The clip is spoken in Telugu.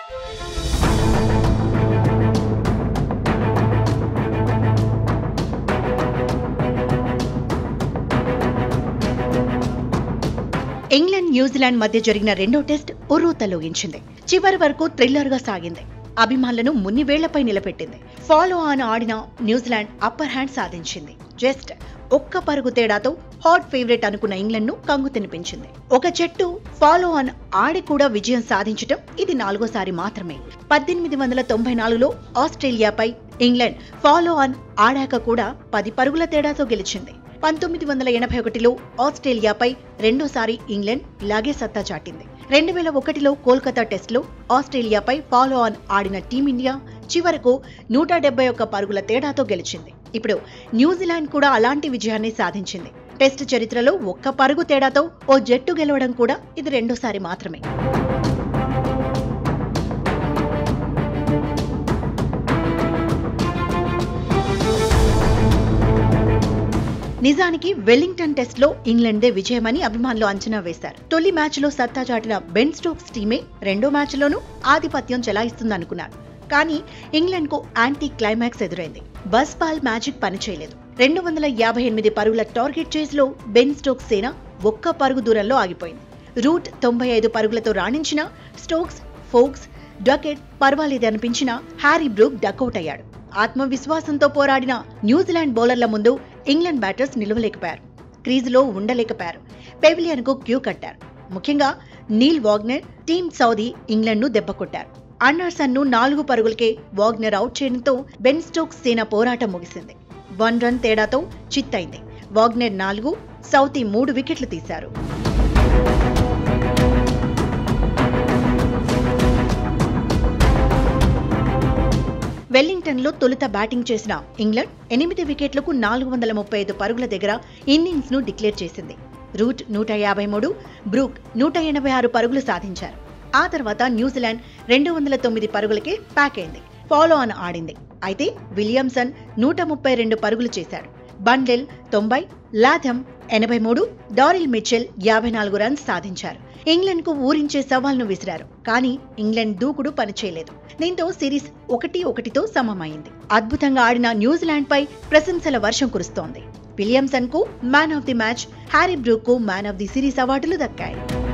ఇంగ్లాండ్ న్యూజిలాండ్ మధ్య జరిగిన రెండో టెస్ట్ ఉర్రూతలూగించింది చివరి వరకు థ్రిల్లర్ గా సాగింది అభిమానులను మున్ని వేళ్లపై నిలబెట్టింది ఫాలో ఆన్ ఆడిన న్యూజిలాండ్ అప్పర్ హ్యాండ్ సాధించింది జస్ట్ ఒక్క పరుగు తేడాతో హాట్ ఫేవరెట్ అనుకున్న ఇంగ్లాండ్ ను కంగు తినిపించింది ఒక జట్టు ఫాలో ఆన్ ఆడి కూడా విజయం సాధించటం ఇది నాలుగోసారి మాత్రమే పద్దెనిమిది వందల తొంభై నాలుగులో ఆస్ట్రేలియాపై ఇంగ్లాండ్ ఫాలో ఆన్ ఆడాక కూడా పది పరుగుల తేడాతో గెలిచింది పంతొమ్మిది వందల ఎనభై ఒకటిలో ఆస్ట్రేలియాపై రెండోసారి ఇంగ్లాండ్ ఇలాగే సత్తా చాటింది రెండు వేల ఒకటిలో కోల్కతా టెస్ట్లో ఆస్ట్రేలియాపై ఫాలో ఆన్ ఆడిన టీమిండియా చివరకు నూట డెబ్బై ఒక్క పరుగుల తేడాతో గెలిచింది ఇప్పుడు న్యూజిలాండ్ కూడా అలాంటి విజయాన్ని సాధించింది టెస్ట్ చరిత్రలో ఒక్క పరుగు తేడాతో ఓ జట్టు గెలవడం కూడా ఇది రెండోసారి మాత్రమే నిజానికి వెల్లింగ్టన్ టెస్ట్ లో ఇంగ్లాండే విజయమని అభిమానులు అంచనా వేశారు తొలి మ్యాచ్ లో సత్తా చాటిన బెన్ స్టోక్స్ టీమే రెండో మ్యాచ్ లోనూ ఆధిపత్యం చెలాయిస్తుందనుకున్నారు కానీ ఇంగ్లాండ్ కు యాంటీ క్లైమాక్స్ ఎదురైంది బస్ బాల్ మ్యాజిక్ పనిచేయలేదు రెండు వందల యాభై ఎనిమిది పరుగుల టార్గెట్ చేజ్ లో బెన్ స్టోక్స్ సేన ఒక్క పరుగు దూరంలో ఆగిపోయింది రూట్ తొంభై ఐదు పరుగులతో రాణించిన స్టోక్స్ ఫోక్స్ డకెట్ పర్వాలేదనిపించిన హ్యారీ బ్రూక్ డకౌట్ అయ్యాడు ఆత్మవిశ్వాసంతో పోరాడిన న్యూజిలాండ్ బౌలర్ల ముందు ఇంగ్లాండ్ బ్యాటర్స్ నిలవలేకపోయారు క్రీజులో ఉండలేకపోయారు పెవిలియన్ కు క్యూ కట్టారు ముఖ్యంగా Neil Wagner team Southee England ను దెబ్బకొట్టారు అండర్సన్ ను నాలుగు పరుగులకే వాగ్నర్ అవుట్ చేయడంతో బెన్ స్టోక్స్ సేన పోరాటం ముగిసింది వన్ రన్ తేడాతో చిత్తైంది వాగ్నర్ నాలుగు సౌతీ మూడు వికెట్లు తీశారు వెల్లింగ్టన్ లో తొలుత బ్యాటింగ్ చేసిన ఇంగ్లాండ్ ఎనిమిది వికెట్లకు నాలుగు వందల ముప్పై ఐదు పరుగుల దగ్గర ఇన్నింగ్స్ ను డిక్లేర్ చేసింది రూట్ నూట యాభై మూడు బ్రూక్ నూట ఎనభై ఆరు పరుగులు సాధించారు ఆ తర్వాత న్యూజిలాండ్ రెండు వందల తొమ్మిది పరుగులకే ప్యాక్ అయింది ఫాలో ఆన్ ఆడింది అయితే విలియమ్సన్ నూట ముప్పై రెండు పరుగులు చేశాడు బండెల్ తొంభై లాథమ్ ఎనభై మూడు డారిల్ మిచెల్ యాభై నాలుగు రన్స్ సాధించారు ఇంగ్లాండ్ కు ఊరించే సవాల్ను విసిరారు కానీ ఇంగ్లాండ్ దూకుడు పనిచేయలేదు దీంతో సిరీస్ ఒకటి ఒకటితో సమమైంది అద్భుతంగా ఆడిన న్యూజిలాండ్ పై ప్రశంసల వర్షం కురుస్తోంది విలియమ్సన్ కు man of the match Harry Brook కు మ్యాన్ ఆఫ్ ది సిరీస్ అవార్డులు దక్కాయి